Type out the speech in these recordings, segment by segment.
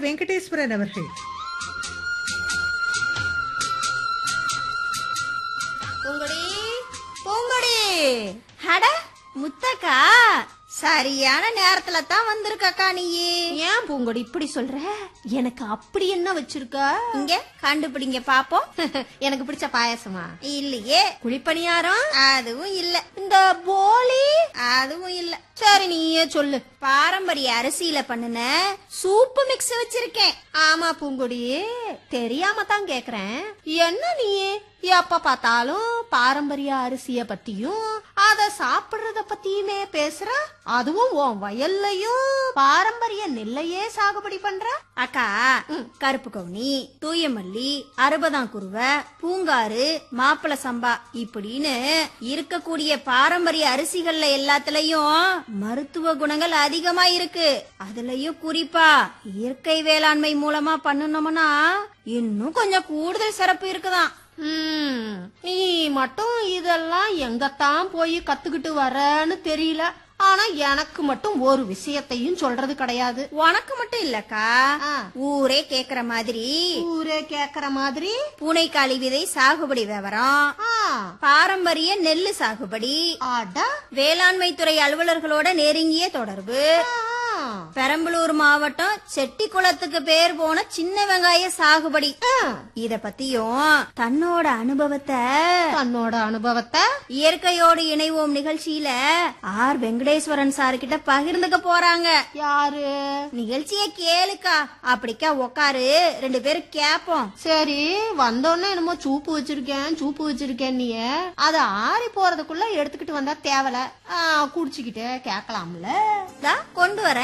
வெங்கடேஸ்வரன் அவர்கள் பூங்கொடி பூங்கொடி அட முத்தக்கா சரியான நேரத்துல தான் வந்திருக்கக்கா நீ ஏன் பூங்கொடி இப்படி சொல்ற எனக்கு அப்படி என்ன வச்சிருக்க இங்க கண்டுபிடிங்க பாப்போம் எனக்கு பிடிச்ச பாயாசமா இல்லையே குழிப்பணியாரம் அதுவும் இல்ல இந்த போலி அதுவும் இல்ல சரி நீயே சொல்லு பாரம்பரிய அரிசியில பண்ணுன சூப்பு மிக்ஸ் வச்சிருக்கேன் ஆமா பூங்கொடி தெரியாம தான் கேக்குறேன் என்ன நீ எப்ப பார்த்தாலும் பாரம்பரிய அரிசிய பத்தியும் அத சாப்பிடுறத பத்தியுமே பேசுற அதுவும் உன் வயல்லையும் பாரம்பரிய நெல்லையே சாகுபடி பண்ற அக்கா கருப்பு கவுனி தூயமல்லி அறுபதாம் குருவை பூங்காறு மாப்பிள சம்பா இப்படின்னு இருக்கக்கூடிய பாரம்பரிய அரிசிகள்ல எல்லாத்துலயும் மருத்துவ குணங்கள் அதிகமா இருக்கு அதுலயும் குறிப்பா இயற்கை வேளாண்மை மூலமா பண்ணுனோம்னா இன்னும் கொஞ்சம் கூடுதல் சிறப்பு இருக்குதாம் ம், நீ மட்டும் இதெல்லாம் எங்கத்தான் போய் கத்துக்கிட்டு வரன்னு தெரியல ஆனா எனக்கு மட்டும் ஒரு விஷயத்தையும் சொல்றது கிடையாது உனக்கு மட்டும் இல்லக்கா ஆ. ஊரே கேக்குற மாதிரி ஊரே கேக்குற மாதிரி பூனைக்காளி விதை சாகுபடி விவரம் ஆ, பாரம்பரிய நெல்லு சாகுபடி அட வேளாண்மை துறை அலுவலர்களோட நெருங்கிய தொடர்பு ஆ, பெரம்பலூர் மாவட்டம் செட்டிக்குளத்துக்கு பேர் போன சின்ன வெங்காய சாகுபடி இத பத்தியும் தன்னோட அனுபவத்தை தன்னோட அனுபவத்தை இயற்கையோடு இணைவோம் நிகழ்ச்சியில ஆர் வெங்கடேஸ்வரன் சார் கிட்ட பகிர்ந்துக்க போறாங்க யாரு நிகழ்ச்சிய கேளுக்கா அப்படிக்கா உக்காரு ரெண்டு பேரும் கேப்போம் சரி வந்தோடனே என்னமோ சூப்பு வச்சிருக்கேன் சூப்பு வச்சிருக்கேன் நீ அத ஆறி போறதுக்குள்ள எடுத்துக்கிட்டு வந்தா தேவல ஆ, குடிச்சுக்கிட்டு கேட்கலாம்ல தா, கொண்டு வரேன்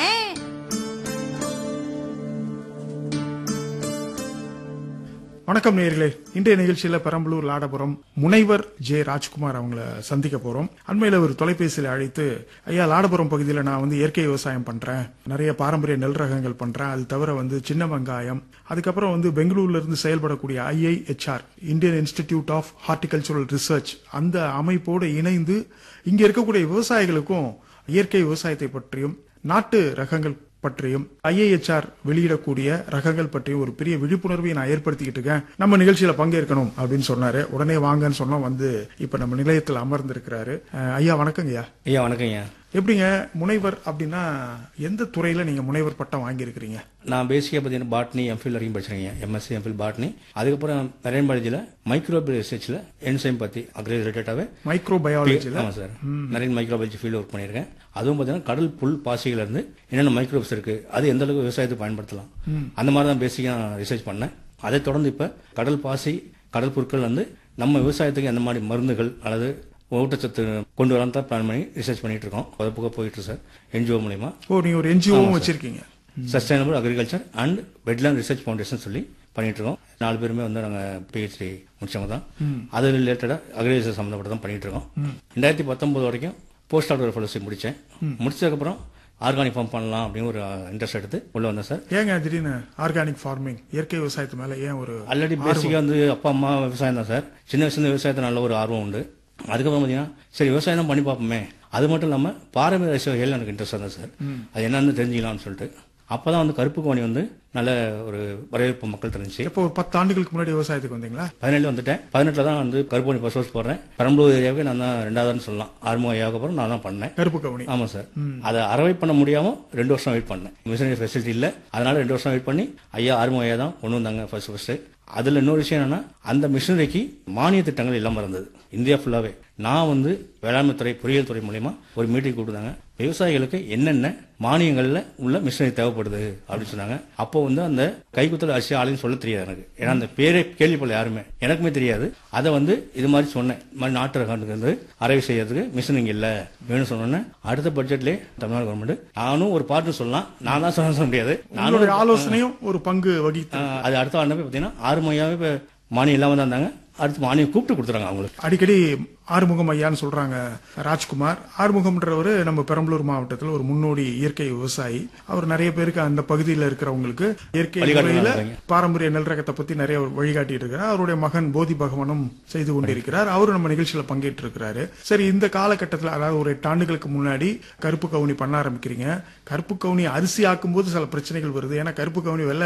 வணக்கம் நேயர்களே இன்றைய நிகழ்ச்சியில பெரம்பலூர் லாடபுரம் முனைவர் ஜே ராஜ்குமார் அவங்கள சந்திக்க போறோம் அண்மையில ஒரு தொலைபேசியில அழைத்து ஐயா லாடபுரம் பகுதியில நான் வந்து இயற்கை விவசாயம் பண்றேன் நிறைய பாரம்பரிய நெல் ரகங்கள் பண்றேன் அது தவிர வந்து சின்ன வெங்காயம் அதுக்கப்புறம் வந்து பெங்களூர்ல இருந்து செயல்படக்கூடிய IIHR Indian institute of horticultural research அந்த அமைப்போடு இணைந்து இங்க இருக்கக்கூடிய விவசாயிகளுக்கும் இயற்கை விவசாயத்தை பற்றியும் நாட்டு ரகங்கள் பற்றியும் ஐஏஹெச்ஆர் வெளியிடக்கூடிய ரகங்கள் பற்றியும் ஒரு பெரிய விழிப்புணர்வை நான் ஏற்படுத்திக்கிட்டு இருக்கேன் நம்ம நிகழ்ச்சியில பங்கேற்கணும் அப்படின்னு சொன்னாரு உடனே வாங்கன்னு சொன்னோம் வந்து இப்ப நம்ம நிலையத்தில் அமர்ந்திருக்கிறாரு அஹ், ஐயா வணக்கங்க ஐயா ஐயா வணக்கம்யா எப்படிங்க முனைவர் அப்படின்னா எந்த துறையில நீங்க முனைவர் பட்டம் வாங்கியிருக்கிறீங்க நான் பேசிக்காக பார்த்தீங்கன்னா பாட்னி எம்ஃபில் வரைக்கும் படிச்சிருக்கேன் எம்எஸ்சி எம்ஃபில் பாட்னி அதுக்கப்புறம் நரேன் காலேஜில் மைக்ரோபியல் ரிசர்ச்சில் என்சைம் பற்றி அக்ரி ரிலேட்டடாகவே மைக்ரோ பயாலஜில ஆமாம் சார் நிறைய மைக்ரோபாலஜி ஃபீல்டு ஒர்க் பண்ணியிருக்கேன் அதுவும் பார்த்தீங்கன்னா கடல் புல் பாசிகள் இருந்து என்னென்ன மைக்ரோப்ஸ் இருக்கு அது எந்த அளவுக்கு விவசாயத்துக்கு பயன்படுத்தலாம் அந்த மாதிரி தான் பேசிக்காக நான் ரிசர்ச் பண்ணேன் அதை தொடர்ந்து இப்போ கடல் பாசி கடல் புற்கள் வந்து நம்ம விவசாயத்துக்கு எந்த மாதிரி மருந்துகள் அல்லது ஊட்டச்சத்து கொண்டு வரலாம் தான் பிளான் பண்ணி ரிசர்ச் பண்ணிட்டு இருக்கோம் அது பக்கம் போயிட்டு இருக்கு சார் என்ஜிஓ மூலியமா ஓ நீங்க ஒரு என்ஜிஓவும் வச்சிருக்கீங்க sustainable agriculture and wetland research foundation சொல்லி பண்ணிட்டு இருக்கோம் நாலு பேருமே வந்து நாங்கள் பிஹெச்டி முடிச்சவங்க தான் அது ரிலேட்டடாக அக்ரிகல்ச்சர் சம்மந்தப்பட்ட தான் பண்ணிட்டு இருக்கோம் ரெண்டாயிரத்தி பத்தொன்பது வரைக்கும் போஸ்ட் ஆர்டர் ஃபெலோஷிப் முடித்தேன் முடிச்சதுக்கப்புறம் ஆர்கானிக் ஃபார்ம் பண்ணலாம் அப்படின்னு ஒரு இன்ட்ரெஸ்ட் எடுத்து உள்ள வந்தேன் சார் ஏங்க திடீர்னு ஆர்கானிக் ஃபார்மிங் இயற்கை விவசாயத்து மேல ஏன் ஒரு ஆல்ரெடி பேசிக்காக வந்து அப்பா அம்மா விவசாயம் தான் சார் சின்ன வயசுல விவசாயத்தில் நல்ல ஒரு ஆர்வம் உண்டு அதுக்கப்புறம் பார்த்தீங்கன்னா சரி விவசாயம் தான் பண்ணி பார்ப்போமே அது மட்டும் இல்லாமல் பாரம்பரிய அரசு வகையில் எனக்கு இன்ட்ரெஸ்ட் தான் சார் அது என்னன்னு தெரிஞ்சுக்கலாம்னு சொல்லிட்டு அப்போ தான் வந்து கருப்பு கோணி வந்து நல்ல ஒரு வரவேற்பு மக்கள் தெரிஞ்சு எப்போ ஒரு பத்து ஆண்டுகளுக்கு முன்னாடி விவசாயத்துக்கு வந்தீங்களா பதினேழு வந்துட்டேன் பதினெட்டில் தான் வந்து கருப்பு கோணி ஃபர்ஸ்ட் போடுறேன் பெரம்பலூர் ஏரியாவுக்கு நான் தான் ரெண்டாவதுன்னு சொல்லலாம் ஆறுமுக ஐயாவுக்கு அப்புறம் நான் தான் பண்ணேன் கருப்பு கவுனி ஆமாம் சார் அதை அறவை பண்ண முடியாம ரெண்டு வருஷம் வெயிட் பண்ணேன் மிஷினரி ஃபெசிலிட்டி இல்லை அதனால ரெண்டு வருஷம் வெயிட் பண்ணி ஐயா ஆறுமுக ஐயா தான் கொண்டு வந்தாங்க ஃபர்ஸ்ட் ஃபர்ஸ்ட் அதுல இன்னொரு விஷயம் என்னன்னா அந்த மிஷினரிக்கு மானிய திட்டங்கள் இல்லாம இருந்தது இந்தியா ஃபுல்லாவே நான் வந்து வேளாண்மை துறை பொறியியல் துறை மூலியமா ஒரு மீட்டிங் கூப்பிட்டாங்க விவசாயிகளுக்கு என்னென்ன மானியங்கள்ல உள்ள மிஷினரி தேவைப்படுது அப்படின்னு சொன்னாங்க அப்போ வந்து அந்த கைக்குத்தல் அரிசி ஆளுன்னு சொல்ல தெரியாது எனக்கு ஏன்னா அந்த பேரே கேள்விப்படல யாருமே எனக்குமே தெரியாது அதை வந்து இது மாதிரி சொன்னேன் இந்த மாதிரி நாட்டு ரகத்துக்கு வந்து அரைவு செய்யறதுக்கு மிஷின் இங்க இல்ல வேணும்னு சொன்னோன்னே அடுத்த பட்ஜெட்லேயே தமிழ்நாடு கவர்மெண்ட் நானும் ஒரு பார்ட்னர் சொல்லலாம் நான் தான் சொல்ல சொல்ல முடியாது நானும் உங்களுடைய ஆலோசனையும் ஒரு பங்கு வகித்து ஆஹ் அது அடுத்த ஆண்டு பார்த்தீங்கன்னா ஆறு மையாவே இப்போ மானியம் இல்லாமல் தான் இருந்தாங்க அடுத்து மானியம் கூப்பிட்டு கொடுத்துறாங்க அவங்களுக்கு அடிக்கடி ஆறுமுகம் ஐயான்னு சொல்றாங்க ராஜ்குமார் ஆறுமுகம்ன்றவர் நம்ம பெரம்பலூர் மாவட்டத்தில் ஒரு முன்னோடி இயற்கை விவசாயி அவர் நிறைய பேருக்கு அந்த பகுதியில் இருக்கிறவங்களுக்கு இயற்கை வழிகாட்டுதல் முறையில நடத்துறீங்க. பாரம்பரிய நெல் ரகத்தை பத்தி நிறைய வழிகாட்டிட்டு இருக்கிறார் அவருடைய மகன் போதி பகவானும் செய்து கொண்டிருக்கிறார் அவரும் நம்ம நிகழ்ச்சியில பங்கேற்று இருக்கிறாரு சரி இந்த காலகட்டத்தில் அதாவது ஒரு எட்டு ஆண்டுகளுக்கு முன்னாடி கருப்பு கவுனி பண்ண ஆரம்பிக்கிறீங்க கருப்பு கவுனி அரிசி ஆக்கும் போது சில பிரச்சனைகள் வருது ஏன்னா கருப்பு கவுனி வெள்ளை